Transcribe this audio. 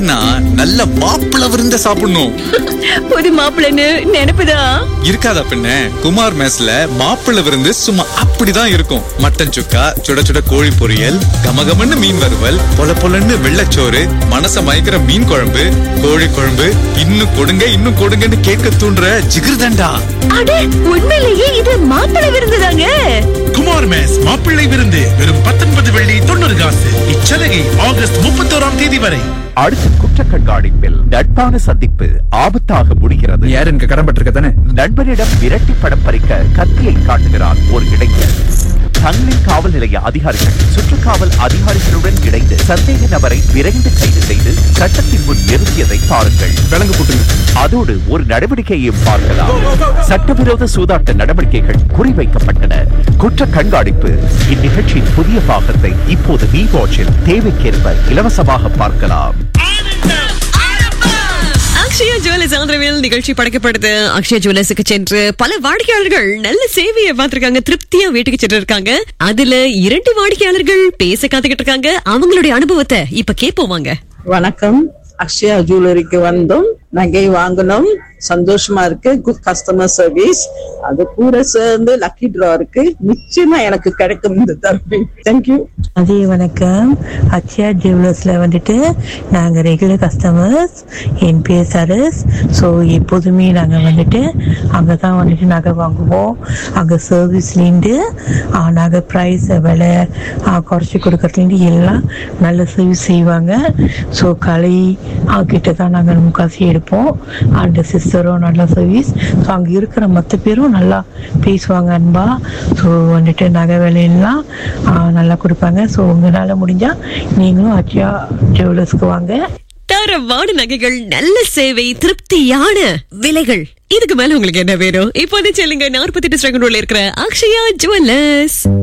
விருந்துனா நல்ல மாப்பிள விருந்த சாப்பிடணும் புது மாப்பிள்ளைன்னு நினைப்புதான் இருக்காதா பின்ன குமார் மெஸ்ல மாப்பிள விருந்து சும்மா அப்படிதான் இருக்கும் மட்டன் சுக்கா சுட சுட கோழி பொரியல் கமகமன்னு மீன் வறுவல் பொல பொலன்னு வெள்ளச்சோறு மனச மயக்கிற மீன் குழம்பு கோழி குழம்பு இன்னும் கொடுங்க இன்னும் கொடுங்கன்னு கேட்க தூண்டுற ஜிகிர்தண்டா அட உண்மையிலேயே இது மாப்பிள்ளை விருந்துதாங்க குமார் மேஸ் மாப்பிள்ளை விருந்து வெறும் பத்தொன்பது வெள்ளி தொண்ணூறு காசு இச்சலுகை ஆகஸ்ட் முப்பத்தோராம் தேதி வரை அடுத்த குற்ற கண்காணிப்பில் நட்பான சந்திப்பு ஆபத்தாக முடிகிறது யார் எனக்கு கடன்பட்டிருக்க தானே நண்பனிடம் விரட்டி படம் பறிக்க கத்தியை காட்டுகிறார் ஒரு இளைஞர் தங்களின் காவல் நிலைய அதிகாரிகள் சுற்றுக்காவல் அதிகாரிகளுடன் இணைந்து சந்தேக நபரை விரைந்து கைது செய்து சட்டத்தின் முன் நிறுத்தியதை பாருங்கள் விலங்கு போட்டுங்க அதோடு ஒரு நடவடிக்கையையும் பார்க்கலாம் சட்டவிரோத சூதாட்ட நடவடிக்கைகள் குறிவைக்கப்பட்டன குற்ற கண்காணிப்பு இந்நிகழ்ச்சியின் புதிய பாகத்தை இப்போது வி வாட்சில் தேவைக்கேற்ப இலவசமாக பார்க்கலாம் அக்ஷயா ஜுவல்லர்ஸ் ஆதரவில் நிகழ்ச்சி படைக்கப்படுது அக்ஷயா ஜுவல்லர்ஸுக்கு சென்று பல வாடிக்கையாளர்கள் நல்ல சேவையை பார்த்திருக்காங்க திருப்தியா வீட்டுக்கு சென்று இருக்காங்க அதுல இரண்டு வாடிக்கையாளர்கள் பேச காத்துக்கிட்டு இருக்காங்க அவங்களுடைய அனுபவத்தை இப்ப கேட்போம் வாங்க வணக்கம் அக்ஷயா ஜுவல்லரிக்கு வந்தோம் நகை வாங்கணும் சந்தோஷமா இருக்கு குட் கஸ்டமர் சர்வீஸ் அது கூட சேர்ந்து லக்கி டிரா இருக்கு நிச்சயமா எனக்கு கிடைக்கும் இந்த தருணம் தேங்க்யூ அதே வணக்கம் அக்ஷயா ஜுவல்லர்ஸ்ல வந்துட்டு நாங்க ரெகுலர் கஸ்டமர்ஸ் என் பேர் சரஸ் ஸோ எப்போதுமே நாங்க வந்துட்டு அங்கே தான் வந்துட்டு நகை வாங்குவோம் அங்கே சர்வீஸ்லேருந்து நகை ப்ரைஸ் விலை ஆ, குறைச்சி கொடுக்கறதுலேருந்து எல்லாம் நல்ல சர்வீஸ் செய்வாங்க ஸோ கலை ஆ, கிட்ட தான் நாங்கள் முக்காசி எடுப்போம் அந்த சிஸ்டரும் நல்ல சர்வீஸ் ஸோ அங்கே இருக்கிற மற்ற பேரும் நல்லா பேசுவாங்க அன்பா ஸோ வந்துட்டு நகை விலையெல்லாம் ஆ, நல்லா கொடுப்பாங்க ஸோ உங்களால் முடிஞ்சா நீங்களும் அச்சா ஜுவல்லர்ஸ்க்கு வாங்க தரமான நகைகள் நல்ல சேவை திருப்தியான விலைகள் இதுக்கு மேல உங்களுக்கு என்ன வேணும் இப்போது செல்லுங்க நாற்பத்தி எட்டு இருக்கிற அக்ஷயா ஜுவல்லர்ஸ்